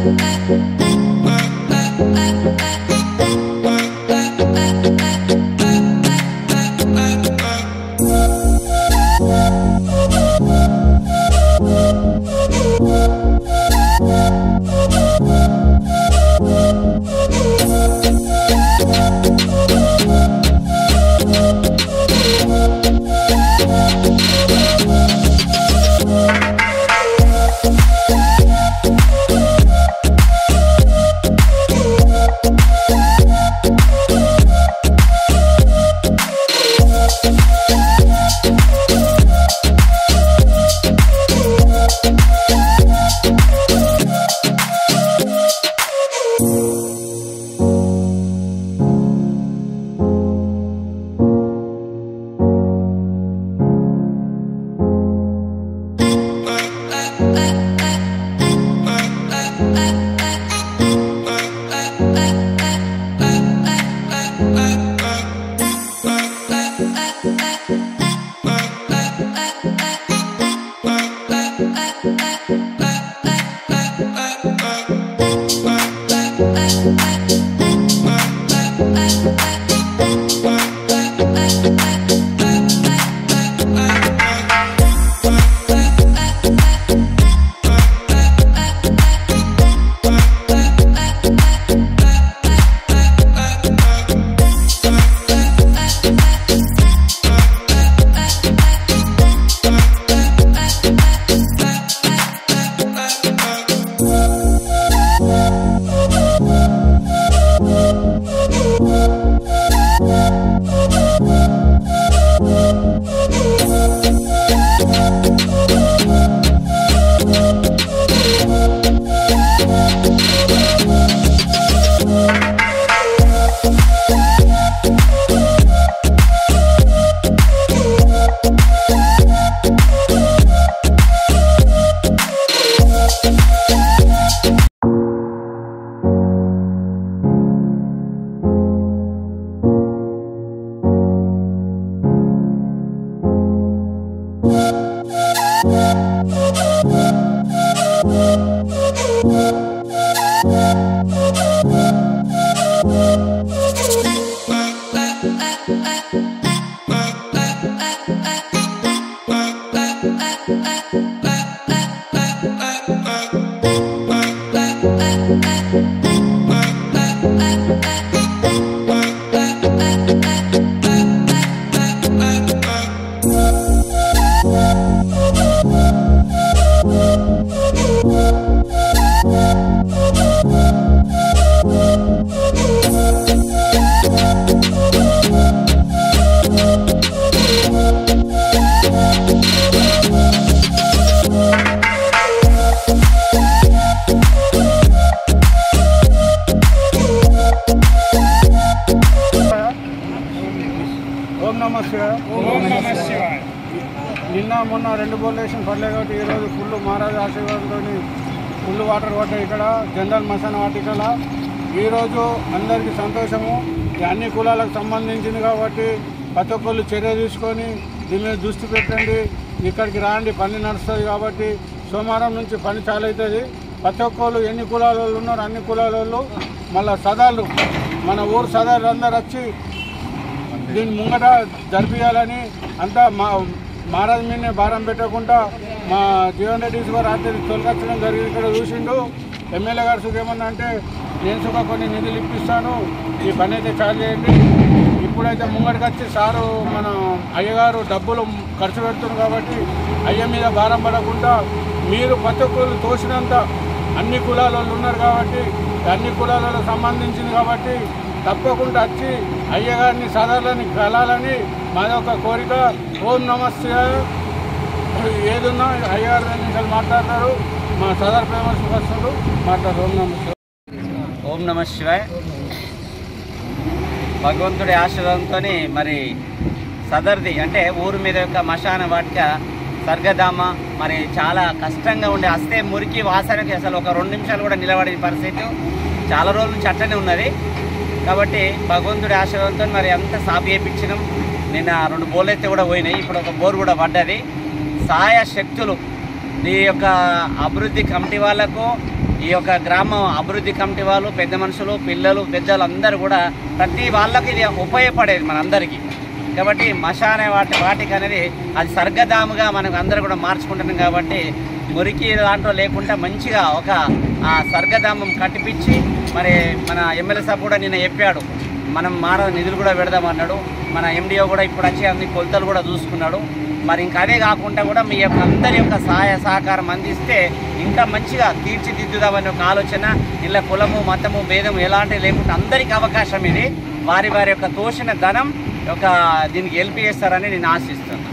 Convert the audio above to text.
ఓం నమ శివాయ ఓం నమ శివాయ నిన్న మొన్న రెండు బోర్లు వేసిన పడలే కాబట్టి ఈరోజు ఫుల్ మహారాజు ఆశీర్వాదంతో ఫుల్ వాటర్ పట్టాయి ఇక్కడ జనరల్ మసాన వాటికల ఈరోజు అందరికీ సంతోషము ఈ అన్ని కులాలకు సంబంధించింది కాబట్టి ప్రతి ఒక్కళ్ళు చర్య తీసుకొని దీని మీద దృష్టి పెట్టండి ఇక్కడికి రాండి పని నడుస్తుంది కాబట్టి సోమవారం నుంచి పని చాలు అవుతుంది ప్రతి ఒక్కళ్ళు ఎన్ని కులాల వాళ్ళు ఉన్నారు అన్ని కులాల వాళ్ళు మళ్ళీ సదాలు మన ఊరు సదాలు అందరు వచ్చి దీన్ని ముంగట జరిపించాలని అంతా మా మహారాజ్ మీదనే భారం పెట్టకుండా మా జీవన్ రెడ్డి గారు రాత్రి తొలగించడం జరిగింది ఇక్కడ చూసిండు ఎమ్మెల్యే గారు సుఖ ఏమన్నా అంటే నేను సుఖ కొన్ని నిధులు ఇప్పిస్తాను ఈ పని అయితే చాలు చేయండి ఇప్పుడైతే ముంగడికి వచ్చి సారు మన అయ్యగారు డబ్బులు ఖర్చు పెడుతున్నారు కాబట్టి అయ్య మీద భారం పడకుండా మీరు ప్రతి ఒక్కరు తోసినంత అన్ని కులాల వాళ్ళు ఉన్నారు కాబట్టి అన్ని కులాలకు సంబంధించింది కాబట్టి తప్పకుండా వచ్చి అయ్యగారిని సదర్లని కలాలని మాది ఒక కోరిక ఓం నమస్తే ఏదున్నా అయ్యగారు రెండు నిమిషాలు మాట్లాడతారు మా సదర్ ఫేమస్ వస్తున్నారు మాట్లాడతారు ఓం నమస్తే ఓం నమ శివాయ్ భగవంతుడి ఆశీర్వాదంతో మరి సదర్ది అంటే ఊరు మీద యొక్క మశాన వాటిక స్వర్గధామ మరి చాలా కష్టంగా ఉండే వస్తే మురికి వాసనకి అసలు ఒక రెండు నిమిషాలు కూడా నిలబడే పరిస్థితి చాలా రోజుల నుంచి అట్లనే ఉన్నది కాబట్టి భగవంతుడి ఆశీర్వాదంతో మరి అంత సాపు చేయించినాం నిన్న రెండు బోర్లు అయితే కూడా పోయినాయి ఇప్పుడు ఒక బోర్ కూడా పడ్డది సహాయ శక్తులు ఈ యొక్క అభివృద్ధి కమిటీ వాళ్ళకు ఈ యొక్క గ్రామం అభివృద్ధి కమిటీ వాళ్ళు పెద్ద మనుషులు పిల్లలు పెద్దలు అందరూ కూడా ప్రతి వాళ్ళకి ఇది ఉపయోగపడేది మనందరికీ కాబట్టి మశాన వాటి వాటికి అనేది అది స్వర్గధాముగా మనకు అందరూ కూడా మార్చుకుంటున్నాం కాబట్టి మురికి దాంట్లో లేకుండా మంచిగా ఒక ఆ స్వర్గధామం కట్టిపించి మరి మన ఎమ్మెల్యే సాబ్ కూడా నిన్న చెప్పాడు మనం మార నిధులు కూడా పెడదామన్నాడు మన ఎండిఓ కూడా ఇప్పుడు వచ్చి అన్ని కొలతలు కూడా చూసుకున్నాడు మరి ఇంకా అదే కాకుండా కూడా మీ యొక్క అందరి యొక్క సహాయ సహకారం అందిస్తే ఇంకా మంచిగా తీర్చిదిద్దుదామనే ఒక ఆలోచన ఇలా కులము మతము భేదము ఎలాంటివి లేకుండా అందరికీ అవకాశం ఇది వారి వారి యొక్క తోచిన ధనం ఒక దీనికి హెల్ప్ చేస్తారని నేను ఆశిస్తున్నాను